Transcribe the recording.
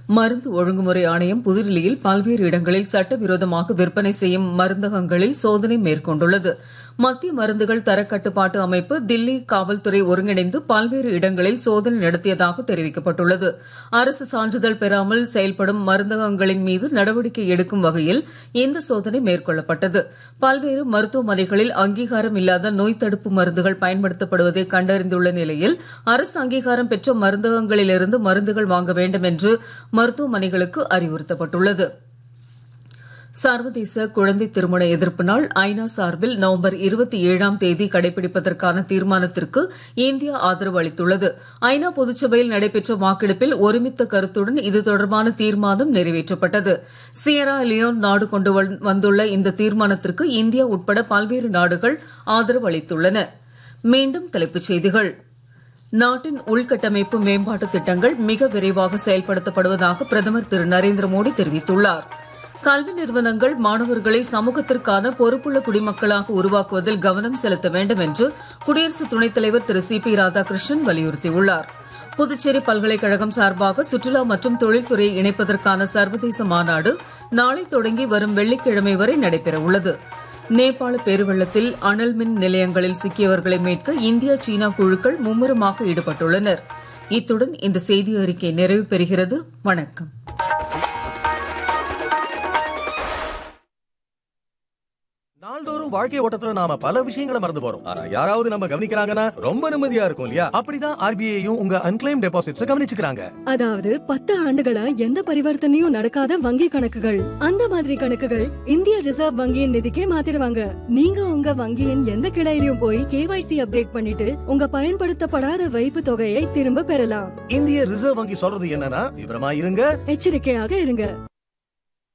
மருந்து ஒழுங்குமுறை ஆணையம் புதுடில்லியில் பல்வேறு இடங்களில் சட்டவிரோதமாக விற்பனை செய்யும் மருந்தகங்களில் சோதனை மேற்கொண்டுள்ளது மத்திய மருந்துகள் தரக்கட்டுப்பாட்டு அமைப்பு தில்லி காவல்துறை ஒருங்கிணைந்து பல்வேறு இடங்களில் சோதனை நடத்தியதாக தெரிவிக்கப்பட்டுள்ளது அரசு சான்றிதழ் பெறாமல் செயல்படும் மருந்தகங்களின் மீது நடவடிக்கை எடுக்கும் வகையில் இந்த சோதனை மேற்கொள்ளப்பட்டது பல்வேறு மருத்துவமனைகளில் அங்கீகாரம் இல்லாத நோய் தடுப்பு மருந்துகள் பயன்படுத்தப்படுவதை கண்டறிந்துள்ள நிலையில் அரசு அங்கீகாரம் பெற்ற மருந்தகங்களிலிருந்து மருந்துகள் வாங்க வேண்டும் என்று மருத்துவமனைகளுக்கு அறிவுறுத்தப்பட்டுள்ளது சர்வதேச குழந்தை திருமண எதிர்ப்பு நாள் ஐநா சார்பில் நவம்பர் இருபத்தி ஏழாம் தேதி கடைபிடிப்பதற்கான தீர்மானத்திற்கு இந்தியா ஆதரவு அளித்துள்ளது ஐநா பொதுச்சபையில் நடைபெற்ற வாக்கெடுப்பில் ஒருமித்த கருத்துடன் இது தொடர்பான தீர்மானம் நிறைவேற்றப்பட்டது சியரா லியோன் நாடு கொண்டு வந்துள்ள இந்த தீர்மானத்திற்கு இந்தியா உட்பட பல்வேறு நாடுகள் ஆதரவு அளித்துள்ளன மீண்டும் தலைப்புச் செய்திகள் நாட்டின் உள்கட்டமைப்பு மேம்பாட்டு திட்டங்கள் மிக விரைவாக செயல்படுத்தப்படுவதாக பிரதமர் திரு நரேந்திர மோடி தெரிவித்துள்ளார் கல்வி நிறுவனங்கள் மாணவர்களை சமூகத்திற்கான பொறுப்புள்ள குடிமக்களாக உருவாக்குவதில் கவனம் செலுத்த வேண்டும் என்று குடியரசு துணைத் தலைவர் திரு சி பி ராதாகிருஷ்ணன் வலியுறுத்தியுள்ளார் புதுச்சேரி பல்கலைக்கழகம் சார்பாக சுற்றுலா மற்றும் தொழில்துறையை இணைப்பதற்கான சர்வதேச மாநாடு நாளை தொடங்கி வரும் வெள்ளிக்கிழமை வரை நடைபெறவுள்ளது நேபாள பெருவெள்ளத்தில் அனல் மின் நிலையங்களில் சிக்கியவர்களை மீட்க இந்தியா சீனா குழுக்கள் மும்முரமாக ஈடுபட்டுள்ளனர் இத்துடன் இந்த செய்தி அறிக்கை நிறைவு பெறுகிறது வணக்கம் நாள்தோறும் வாழ்க்கை ஓட்டத்துல நாம பல விஷயங்களை மறந்து போறோம் ஆனா யாராவது நம்ம கவனிக்கிறாங்கன்னா ரொம்ப நிம்மதியா இருக்கும் இல்லையா அப்படிதான் ஆர்பிஐயும் உங்க அன்கிளைம் டெபாசிட்ஸ் கவனிச்சுக்கிறாங்க அதாவது பத்து ஆண்டுகளா எந்த பரிவர்த்தனையும் நடக்காத வங்கி கணக்குகள் அந்த மாதிரி கணக்குகள் இந்திய ரிசர்வ் வங்கியின் நிதிக்கே மாத்திடுவாங்க நீங்க உங்க வங்கியின் எந்த கிளையிலும் போய் கேவைசி அப்டேட் பண்ணிட்டு உங்க பயன்படுத்தப்படாத வைப்பு தொகையை திரும்ப பெறலாம் இந்திய ரிசர்வ் வங்கி சொல்றது என்னன்னா விவரமா இருங்க எச்சரிக்கையாக இருங்க